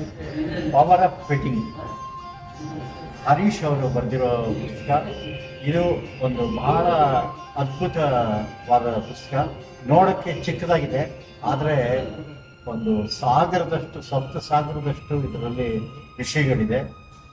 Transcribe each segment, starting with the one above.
power of fitting Harish ಅವರು ಬರೆದಿರೋ ಪುಸ್ತಕ ಇದು ಒಂದು ಬಹಳ ಅದ್ಭುತವಾದ ಪುಸ್ತಕ ನೋಡೋಕ್ಕೆ ಚಿಕ್ಕದಾಗಿದೆ ಆದರೆ ಒಂದು ಸಾಗರದಷ್ಟು ಸಪ್ತ ಸಾಗರದಷ್ಟು ಇದರಲ್ಲಿ ವಿಷಯಗಳಿದೆ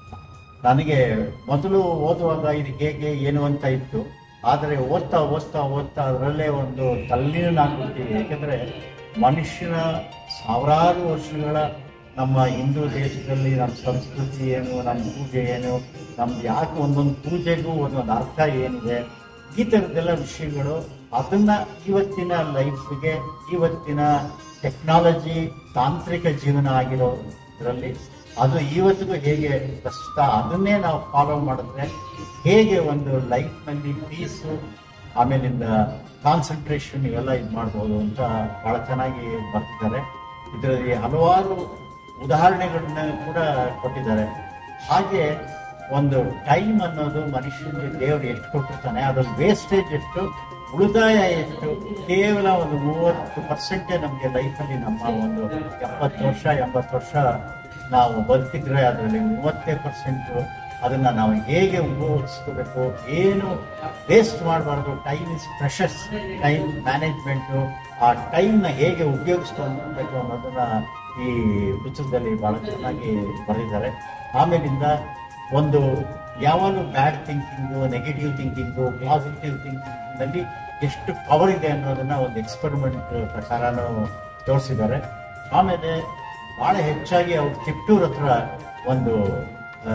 ನನಗೆ ಮೊದಲು ಓದುವಾಗ ಇದು ಹೇಗೆ ಏನು ಅಂತ ಇತ್ತು ಆದರೆ ಓದ್ತಾ ಓದ್ತಾ ಓದ್ತಾ ಅದರಲ್ಲೇ ಒಂದು ತಲ್ಲೀನಾಗ್ಬಿಡ್ತೀವಿ ಏಕೆಂದರೆ ಮನುಷ್ಯನ ಸಾವಿರಾರು ವರ್ಷಗಳ ನಮ್ಮ ಹಿಂದೂ ದೇಶದಲ್ಲಿ ನಮ್ಮ ಸಂಸ್ಕೃತಿ ಏನು ನಮ್ಮ ಪೂಜೆ ಏನು ನಮ್ದು ಯಾಕೆ ಒಂದೊಂದು ಪೂಜೆಗೂ ಒಂದೊಂದು ಅರ್ಥ ಏನಿದೆ ಈ ಥರದ್ದೆಲ್ಲ ವಿಷಯಗಳು ಅದನ್ನ ಇವತ್ತಿನ ಲೈಫ್ಗೆ ಇವತ್ತಿನ ಟೆಕ್ನಾಲಜಿ ತಾಂತ್ರಿಕ ಜೀವನ ಆಗಿರೋ ಇದರಲ್ಲಿ ಅದು ಇವತ್ತಿಗೂ ಹೇಗೆ ಪ್ರಸ್ತುತ ಅದನ್ನೇ ನಾವು ಫಾಲೋ ಮಾಡಿದ್ರೆ ಹೇಗೆ ಒಂದು ಲೈಫ್ನಲ್ಲಿ ಪೀಸು ಆಮೇಲಿಂದ ಕಾನ್ಸಂಟ್ರೇಷನ್ ಇವೆಲ್ಲ ಇದು ಮಾಡ್ಬೋದು ಅಂತ ಬಹಳ ಚೆನ್ನಾಗಿ ಬರ್ತಿದ್ದಾರೆ ಇದರಲ್ಲಿ ಹಲವಾರು ಉದಾಹರಣೆಗಳನ್ನ ಕೂಡ ಕೊಟ್ಟಿದ್ದಾರೆ ಹಾಗೆ ಒಂದು ಟೈಮ್ ಅನ್ನೋದು ಮನುಷ್ಯನಿಗೆ ದೇವರು ಎಷ್ಟು ಕೊಟ್ಟಿರ್ತಾನೆ ಅದ್ರ ವೇಸ್ಟೇಜ್ ಎಷ್ಟು ಉಳಿತಾಯ ಎಷ್ಟು ಕೇವಲ ಒಂದು ಮೂವತ್ತು ಪರ್ಸೆಂಟೇ ನಮಗೆ ಲೈಫಲ್ಲಿ ನಮ್ಮ ಒಂದು ಎಪ್ಪತ್ತು ವರ್ಷ ಎಂಬತ್ತು ವರ್ಷ ನಾವು ಬದುಕಿದ್ರೆ ಅದರಲ್ಲಿ ಮೂವತ್ತೇ ಪರ್ಸೆಂಟು ಅದನ್ನ ನಾವು ಹೇಗೆ ಉಪಯೋಗಿಸ್ಕೋಬೇಕು ಏನು ವೇಸ್ಟ್ ಮಾಡಬಾರ್ದು time is precious time management ಆ ಟೈಮ್ನ ಹೇಗೆ ಉಪಯೋಗಿಸ್ಕೊಳ್ಬೇಕು ಅನ್ನೋದನ್ನ ಈ ಪುಸ್ತಕದಲ್ಲಿ ಬಹಳ ಚೆನ್ನಾಗಿ ಬರೆದಿದ್ದಾರೆ ಆಮೇಲಿಂದ ಒಂದು ಯಾವಾಗಲೂ bad thinking negative thinking positive ಥಿಂಕಿಂಗ್ನಲ್ಲಿ ಎಷ್ಟು ಪವರ್ ಇದೆ ಅನ್ನೋದನ್ನ ಒಂದು ಎಕ್ಸ್ಪೆರಿಮೆಂಟ್ ಪ್ರಕಾರನೂ ತೋರಿಸಿದ್ದಾರೆ ಆಮೇಲೆ ಬಹಳ ಹೆಚ್ಚಾಗಿ ಅವ್ರು ತಿಪ್ಟೂರ್ ಹತ್ರ ಒಂದು ಆ,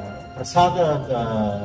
ಪ್ರಸಾದದ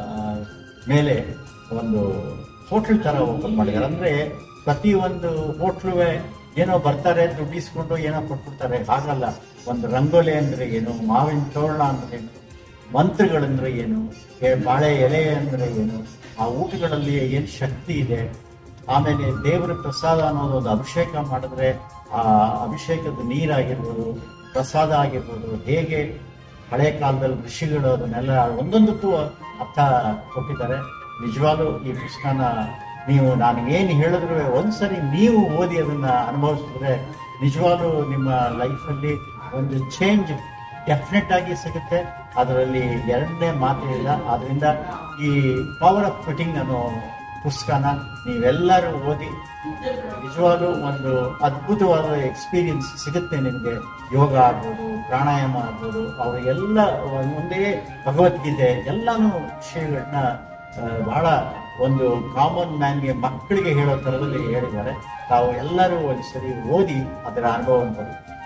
ಮೇಲೆ ಒಂದು ಹೋಟ್ಲ್ ತರ ಓಪನ್ ಮಾಡಿದ್ದಾರೆ ಅಂದ್ರೆ ಪ್ರತಿ ಒಂದು ಹೋಟ್ಲುವೆ ಏನೋ ಬರ್ತಾರೆ ದುಡ್ಡು ಇಸ್ಕೊಂಡು ಏನೋ ಕೊಟ್ಬಿಡ್ತಾರೆ ಹಾಗಲ್ಲ ಒಂದು ರಂಗೋಲಿ ಅಂದ್ರೆ ಏನು ಮಾವಿನ ತೋರಣ ಅಂದ್ರೆ ಏನು ಮಂತ್ರಗಳಂದ್ರೆ ಏನು ಎ- ಬಾಳೆ ಎಲೆ ಅಂದ್ರೆ ಏನು ಆ ಊಟಗಳಲ್ಲಿ ಏನು ಶಕ್ತಿ ಇದೆ ಆಮೇಲೆ ದೇವರ ಪ್ರಸಾದ ಅನ್ನೋದು ಒಂದು ಅಭಿಷೇಕ ಮಾಡಿದ್ರೆ ಆ ಅಭಿಷೇಕದ ನೀರಾಗಿರ್ಬೋದು ಪ್ರಸಾದ ಆಗಿರ್ಬೋದು ಹೇಗೆ ಹಳೆ ಕಾಲದಲ್ಲಿ ಋಷಿಗಳು ಅದನ್ನೆಲ್ಲ ಒಂದೊಂದಕ್ಕೂ ಅರ್ಥ ಕೊಟ್ಟಿದ್ದಾರೆ ನಿಜವಾಗ್ಲೂ ಈ ಪುಸ್ತಕನ ನೀವು ನಾನು ಏನು ಹೇಳಿದ್ರು ಒಂದ್ಸರಿ ನೀವು ಓದಿ ಅದನ್ನ ಅನುಭವಿಸಿದ್ರೆ ನಿಜವಾಗ್ಲೂ ನಿಮ್ಮ ಲೈಫಲ್ಲಿ ಒಂದು ಚೇಂಜ್ ಡೆಫಿನೆಟ್ ಆಗಿ ಸಿಗುತ್ತೆ ಅದರಲ್ಲಿ ಎರಡನೇ ಮಾತು ಇಲ್ಲ ಆದ್ರಿಂದ ಈ ಪವರ್ ಆಫ್ ಫಿಟ್ಟಿಂಗ್ ಅನ್ನೋ ಪುಸ್ತಕನ ನೀವೆಲ್ಲರೂ ಓದಿ ನಿಜವಾಗ್ಲೂ ಒಂದು ಅದ್ಭುತವಾದ ಎಕ್ಸ್ಪೀರಿಯನ್ಸ್ ಸಿಗುತ್ತೆ ನಿಮಗೆ ಯೋಗ ಆಗ್ಬೋದು ಪ್ರಾಣಾಯಾಮ ಆಗ್ಬೋದು ಅವರಿಗೆಲ್ಲ ಒಂದೇ ಭಗವದ್ಗೀತೆ ಎಲ್ಲಾನು ವಿಷಯಗಳನ್ನ ಆ, ಬಹಳ ಒಂದು ಕಾಮನ್ ಮ್ಯಾನ್ಗೆ ಮಕ್ಕಳಿಗೆ ಹೇಳೋ ಥರದಲ್ಲಿ ಹೇಳಿದ್ದಾರೆ ತಾವು ಎಲ್ಲರೂ ಒಂದ್ಸರಿ ಓದಿ ಅದರ ಅನುಭವವನ್ನು ಪಡಿ